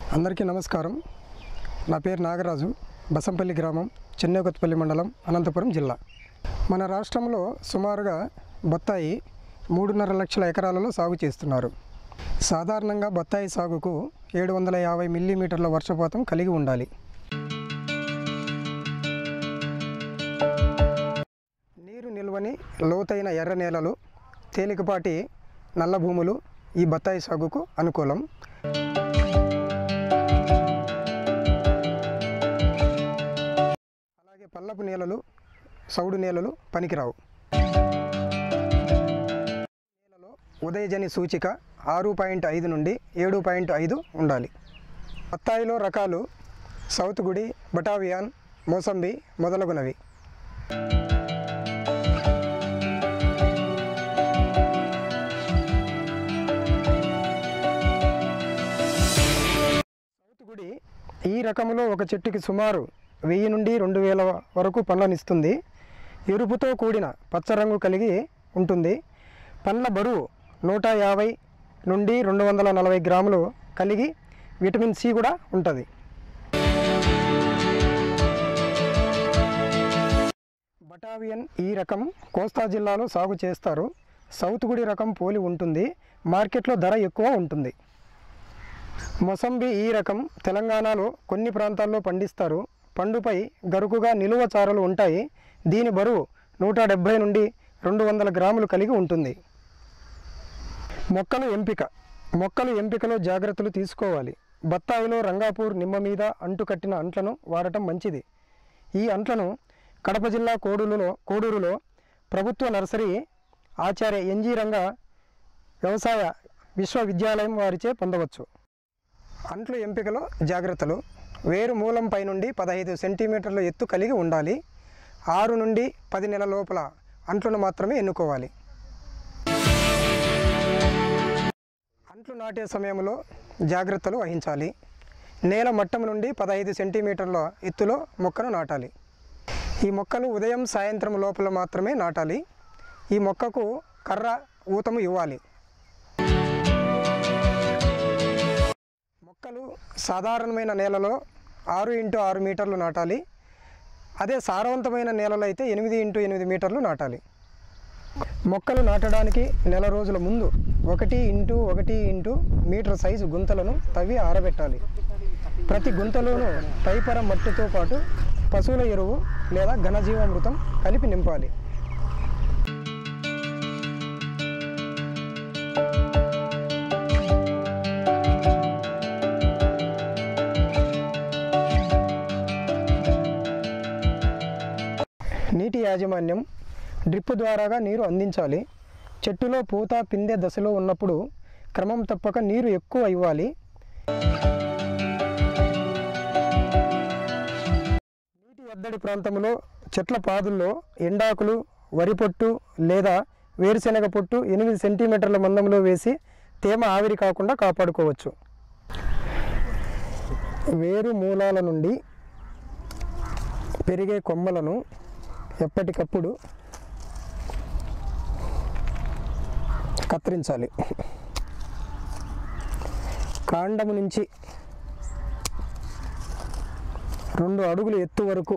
అందరికీ నమస్కారం నా పేరు నాగరాజు బసంపల్లి గ్రామం చెన్నోగత్పల్లి మండలం అనంతపురం జిల్లా మన రాష్ట్రంలో సుమారుగా బత్తాయి మూడున్నర లక్షల ఎకరాలలో సాగు చేస్తున్నారు సాధారణంగా బత్తాయి సాగుకు ఏడు వందల యాభై మిల్లీమీటర్ల వర్షపాతం కలిగి ఉండాలి నీరు నిల్వని లోతైన ఎర్ర నేలలు తేలికపాటి నల్ల భూములు ఈ బత్తాయి సాగుకు అనుకూలం అలాగే పల్లపు నేలలు సౌడు నేలలు పనికిరావు నేలలో ఉదయజని సూచిక ఆరు పాయింట్ ఐదు నుండి ఏడు పాయింట్ ఐదు ఉండాలి బత్తాయిలో రకాలు సౌత్ గుడి బటావియాన్ మోసంబి మొదలగునవి సౌత్ గుడి ఈ రకములో ఒక చెట్టుకి సుమారు వెయ్యి నుండి రెండు వేల వరకు పండ్లనిస్తుంది ఎరుపుతో కూడిన పచ్చరంగు కలిగి ఉంటుంది పండ్ల బరువు నూట యాభై నుండి రెండు వందల నలభై గ్రాములు కలిగి విటమిన్ సి కూడా ఉంటుంది బటావియన్ ఈ రకం కోస్తా జిల్లాలో సాగు చేస్తారు సౌత్ గుడి రకం పోలి ఉంటుంది మార్కెట్లో ధర ఎక్కువ ఉంటుంది మొసంబి ఈ రకం తెలంగాణలో కొన్ని ప్రాంతాల్లో పండిస్తారు పండుపై గరుకుగా నిలువ చారలు ఉంటాయి దీని బరువు నూట డెబ్భై నుండి రెండు వందల గ్రాములు కలిగి ఉంటుంది మొక్కలు ఎంపిక మొక్కలు ఎంపికలో జాగ్రత్తలు తీసుకోవాలి బత్తాయిలో రంగాపూర్ నిమ్మ మీద అంటు కట్టిన అంట్లను వాడటం మంచిది ఈ అంట్లను కడప జిల్లా కోడూరులో కోడూరులో ప్రభుత్వ నర్సరీ ఆచార్య ఎన్జీ రంగ వ్యవసాయ విశ్వవిద్యాలయం వారిచే పొందవచ్చు అంట్లు ఎంపికలో జాగ్రత్తలు వేరు మూలంపై నుండి పదహైదు సెంటీమీటర్ల ఎత్తు కలిగి ఉండాలి ఆరు నుండి పది నెలల లోపల అంట్లను మాత్రమే ఎన్నుకోవాలి అంట్లు నాటే సమయంలో జాగ్రత్తలు వహించాలి నేల మట్టం నుండి పదహైదు సెంటీమీటర్ల ఎత్తులో మొక్కను నాటాలి ఈ మొక్కలు ఉదయం సాయంత్రం లోపల మాత్రమే నాటాలి ఈ మొక్కకు కర్ర ఊతము ఇవ్వాలి మొక్కలు సాధారణమైన నేలలో ఆరు ఇంటూ ఆరు మీటర్లు నాటాలి అదే సారవంతమైన నేలలో అయితే ఎనిమిది ఇంటూ ఎనిమిది మీటర్లు నాటాలి మొక్కలు నాటడానికి నెల రోజుల ముందు ఒకటి ఇంటూ ఒకటి ఇంటూ మీటర్ సైజు గుంతలను తవ్వి ఆరబెట్టాలి ప్రతి గుంతలోనూ పైపర మట్టితో పాటు పశువుల ఎరువు లేదా ఘనజీవామృతం కలిపి నింపాలి నీటి యాజమాన్యం డ్రిప్ ద్వారాగా నీరు అందించాలి చెట్టులో పూత పిందె దశలో ఉన్నప్పుడు క్రమం తప్పక నీరు ఎక్కువ ఇవ్వాలి నీటి ఎద్దడి ప్రాంతంలో చెట్ల పాదుల్లో ఎండాకులు వరి పొట్టు లేదా వేరుశెనగ పొట్టు ఎనిమిది సెంటీమీటర్ల మందంలో వేసి తేమ ఆవిరి కాకుండా కాపాడుకోవచ్చు వేరు మూలాల నుండి పెరిగే కొమ్మలను ఎప్పటికప్పుడు కత్తిరించాలి కాండము నుంచి రెండు అడుగులు ఎత్తు వరకు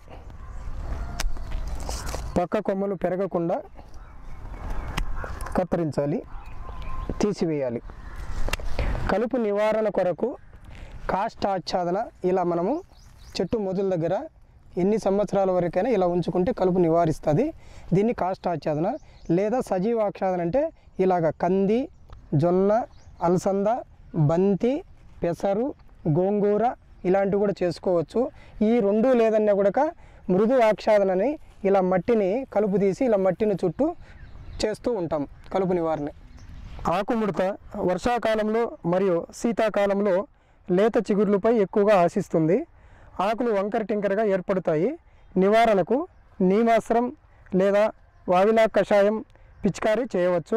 పక్క కొమ్మలు పెరగకుండా కత్తిరించాలి తీసివేయాలి కలుపు నివారణ కొరకు కాస్ట్ ఆచ్ఛాదన ఇలా మనము చెట్టు మొదల దగ్గర ఎన్ని సంవత్సరాల వరకైనా ఇలా ఉంచుకుంటే కలుపు నివారిస్తుంది దీన్ని కాస్ట్ ఆచ్ఛాదన లేదా సజీవ ఆచ్ఛాదన అంటే ఇలాగ కంది జొన్న అలసంద బంతి పెసరు గోంగూర ఇలాంటివి కూడా చేసుకోవచ్చు ఈ రెండు లేదన్నా కూడా మృదు ఆచ్ఛాదనని ఇలా మట్టిని కలుపు తీసి ఇలా మట్టిని చుట్టూ చేస్తూ ఉంటాం కలుపు నివారణ ఆకుముడత వర్షాకాలంలో మరియు శీతాకాలంలో లేత చిగుర్లపై ఎక్కువగా ఆశిస్తుంది ఆకులు వంకర టింకరగా ఏర్పడతాయి నివారణకు నీమాస్త్రం లేదా వావిలా కషాయం పిచికారీ చేయవచ్చు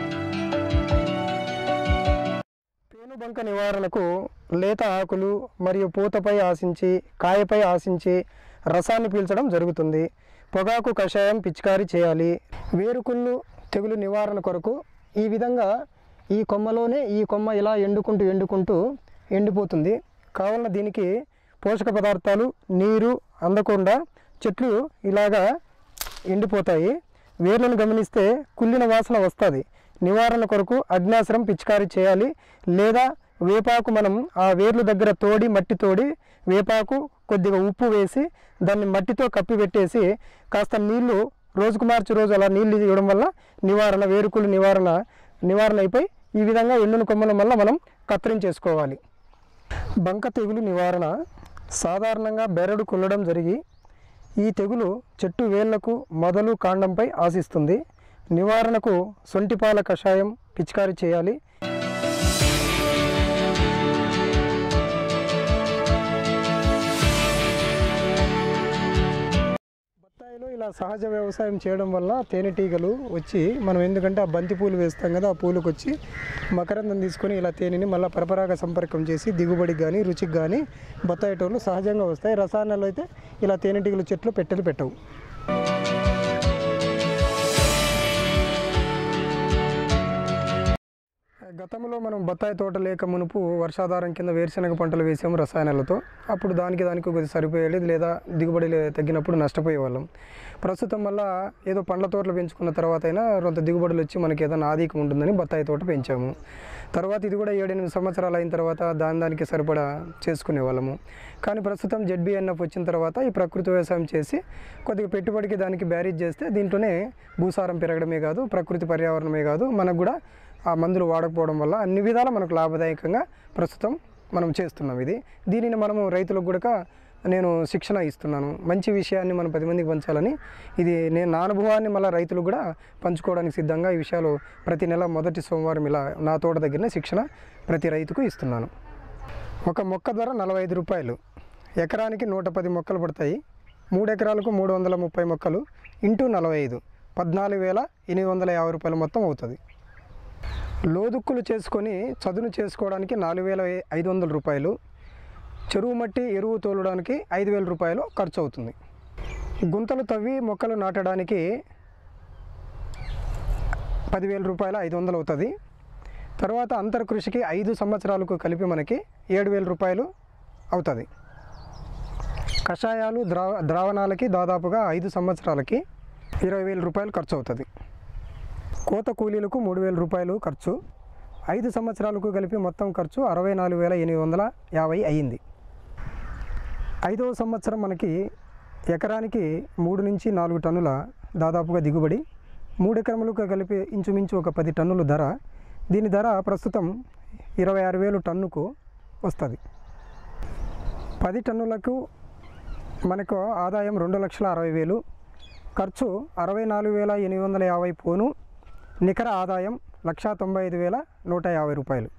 పేనుబంక నివారణకు లేత ఆకులు మరియు పూతపై ఆశించి కాయపై ఆశించి రసాన్ని పీల్చడం జరుగుతుంది పొగాకు కషాయం పిచికారీ చేయాలి వేరుకుళ్ళు తెగులు నివారణ కొరకు ఈ విధంగా ఈ కొమ్మలోనే ఈ కొమ్మ ఇలా ఎండుకుంటూ ఎండుకుంటూ ఎండిపోతుంది కావున దీనికి పోషక పదార్థాలు నీరు అందకుండా చెట్లు ఇలాగా ఎండిపోతాయి వేర్లను గమనిస్తే కుళ్ళిన వాసన వస్తుంది నివారణ కొరకు అగ్నాశ్రం పిచికారీ చేయాలి లేదా వేపాకు మనం ఆ వేర్ల దగ్గర తోడి మట్టి తోడి వేపాకు కొద్దిగా ఉప్పు వేసి దాన్ని మట్టితో కప్పి పెట్టేసి కాస్త నీళ్లు రోజుకు మార్చి రోజు అలా నీళ్లు ఇవ్వడం వల్ల నివారణ వేరుకులు నివారణ నివారణ అయిపోయి ఈ విధంగా ఎండున కొమ్మల వల్ల మనం కత్తిరించేసుకోవాలి బంక తెగులు నివారణ సాధారణంగా బెరడు కుల్లడం జరిగి ఈ తెగులు చెట్టు వేళ్లకు మొదలు కాండంపై ఆశిస్తుంది నివారణకు సొంటిపాల కషాయం పిచికారీ చేయాలి బత్తాయిలో ఇలా సహజ వ్యవసాయం చేయడం వల్ల తేనెటీగలు వచ్చి మనం ఎందుకంటే ఆ బంతి పూలు వేస్తాం కదా ఆ పూలకు వచ్చి మకరందం తీసుకొని ఇలా తేనెని మళ్ళీ పరపరాగ సంపర్కం చేసి దిగుబడికి కానీ రుచికి కానీ బత్తాయి టోన్లు సహజంగా వస్తాయి రసాయనాలు అయితే ఇలా తేనెటీగలు చెట్లు పెట్టెలు పెట్టవు గతంలో మనం బత్తాయి తోట లేక మునుపు వర్షాధారం కింద వేరుశనగ పంటలు వేసాము రసాయనాలతో అప్పుడు దానికి దానికి కొద్దిగా సరిపోయేది లేదా దిగుబడి లే- తగ్గినప్పుడు నష్టపోయే వాళ్ళం ప్రస్తుతం వల్ల ఏదో పండ్ల తోటలు పెంచుకున్న తర్వాత అయినా కొంత దిగుబడులు వచ్చి మనకి ఏదైనా ఆధిక్యం ఉంటుందని బత్తాయి తోట పెంచాము తర్వాత ఇది కూడా ఏడెనిమిది సంవత్సరాలు అయిన తర్వాత దాని దానికి సరిపడా చేసుకునే వాళ్ళము కానీ ప్రస్తుతం జెడ్బిఎన్ఎఫ్ వచ్చిన తర్వాత ఈ ప్రకృతి వ్యవసాయం చేసి కొద్దిగా పెట్టుబడికి దానికి బ్యారేజ్ చేస్తే దీంట్లోనే భూసారం పెరగడమే కాదు ప్రకృతి పర్యావరణమే కాదు మనకు కూడా ఆ మందులు వాడకపోవడం వల్ల అన్ని విధాలా మనకు లాభదాయకంగా ప్రస్తుతం మనం చేస్తున్నాం ఇది దీనిని మనము రైతులకు కూడా నేను శిక్షణ ఇస్తున్నాను మంచి విషయాన్ని మనం పది మందికి పంచాలని ఇది నేను నా అనుభవాన్ని మళ్ళీ రైతులకు కూడా పంచుకోవడానికి సిద్ధంగా ఈ విషయాలు ప్రతి నెల మొదటి సోమవారం ఇలా నా తోట దగ్గరనే శిక్షణ ప్రతి రైతుకు ఇస్తున్నాను ఒక మొక్క ధర నలభై ఐదు రూపాయలు ఎకరానికి నూట పది మొక్కలు పడతాయి మూడు ఎకరాలకు మూడు వందల ముప్పై మొక్కలు ఇంటూ నలభై ఐదు పద్నాలుగు వేల ఎనిమిది వందల యాభై రూపాయలు మొత్తం అవుతుంది లోదుక్కులు చేసుకొని చదును చేసుకోవడానికి నాలుగు వేల ఐదు వందల రూపాయలు చెరువు మట్టి ఎరువు తోలడానికి ఐదు వేల రూపాయలు ఖర్చు అవుతుంది గుంతలు తవ్వి మొక్కలు నాటడానికి పదివేల రూపాయల ఐదు వందలు అవుతుంది తర్వాత అంతర్ కృషికి ఐదు సంవత్సరాలకు కలిపి మనకి ఏడు వేల రూపాయలు అవుతుంది కషాయాలు ద్రావ ద్రావణాలకి దాదాపుగా ఐదు సంవత్సరాలకి ఇరవై వేల రూపాయలు ఖర్చు అవుతుంది కోత కూలీలకు మూడు వేల రూపాయలు ఖర్చు ఐదు సంవత్సరాలకు కలిపి మొత్తం ఖర్చు అరవై నాలుగు వేల ఎనిమిది వందల యాభై అయ్యింది ఐదవ సంవత్సరం మనకి ఎకరానికి మూడు నుంచి నాలుగు టన్నుల దాదాపుగా దిగుబడి మూడు ఎకరములకు కలిపి ఇంచుమించు ఒక పది టన్నుల ధర దీని ధర ప్రస్తుతం ఇరవై ఆరు వేలు టన్నుకు వస్తుంది పది టన్నులకు మనకు ఆదాయం రెండు లక్షల అరవై వేలు ఖర్చు అరవై నాలుగు వేల ఎనిమిది వందల యాభై పోను నికర ఆదాయం లక్షా తొంభై ఐదు వేల నూట యాభై రూపాయలు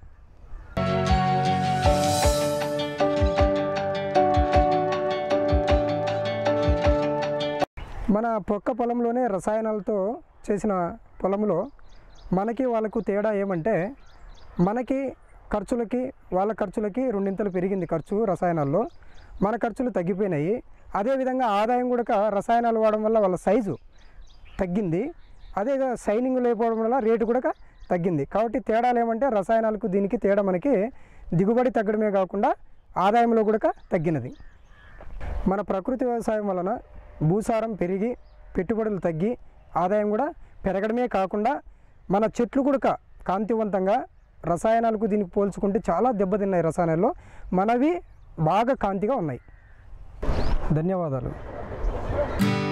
మన పొక్క పొలంలోనే రసాయనాలతో చేసిన పొలంలో మనకి వాళ్ళకు తేడా ఏమంటే మనకి ఖర్చులకి వాళ్ళ ఖర్చులకి రెండింతలు పెరిగింది ఖర్చు రసాయనాల్లో మన ఖర్చులు తగ్గిపోయినాయి అదేవిధంగా ఆదాయం కూడా రసాయనాలు వాడడం వల్ల వాళ్ళ సైజు తగ్గింది అదే సైనింగ్ లేకపోవడం వల్ల రేటు కూడా తగ్గింది కాబట్టి తేడాలు ఏమంటే రసాయనాలకు దీనికి తేడా మనకి దిగుబడి తగ్గడమే కాకుండా ఆదాయంలో కూడా తగ్గినది మన ప్రకృతి వ్యవసాయం వలన భూసారం పెరిగి పెట్టుబడులు తగ్గి ఆదాయం కూడా పెరగడమే కాకుండా మన చెట్లు కూడా కాంతివంతంగా రసాయనాలకు దీనికి పోల్చుకుంటే చాలా దెబ్బతిన్నాయి రసాయనాల్లో మనవి బాగా కాంతిగా ఉన్నాయి ధన్యవాదాలు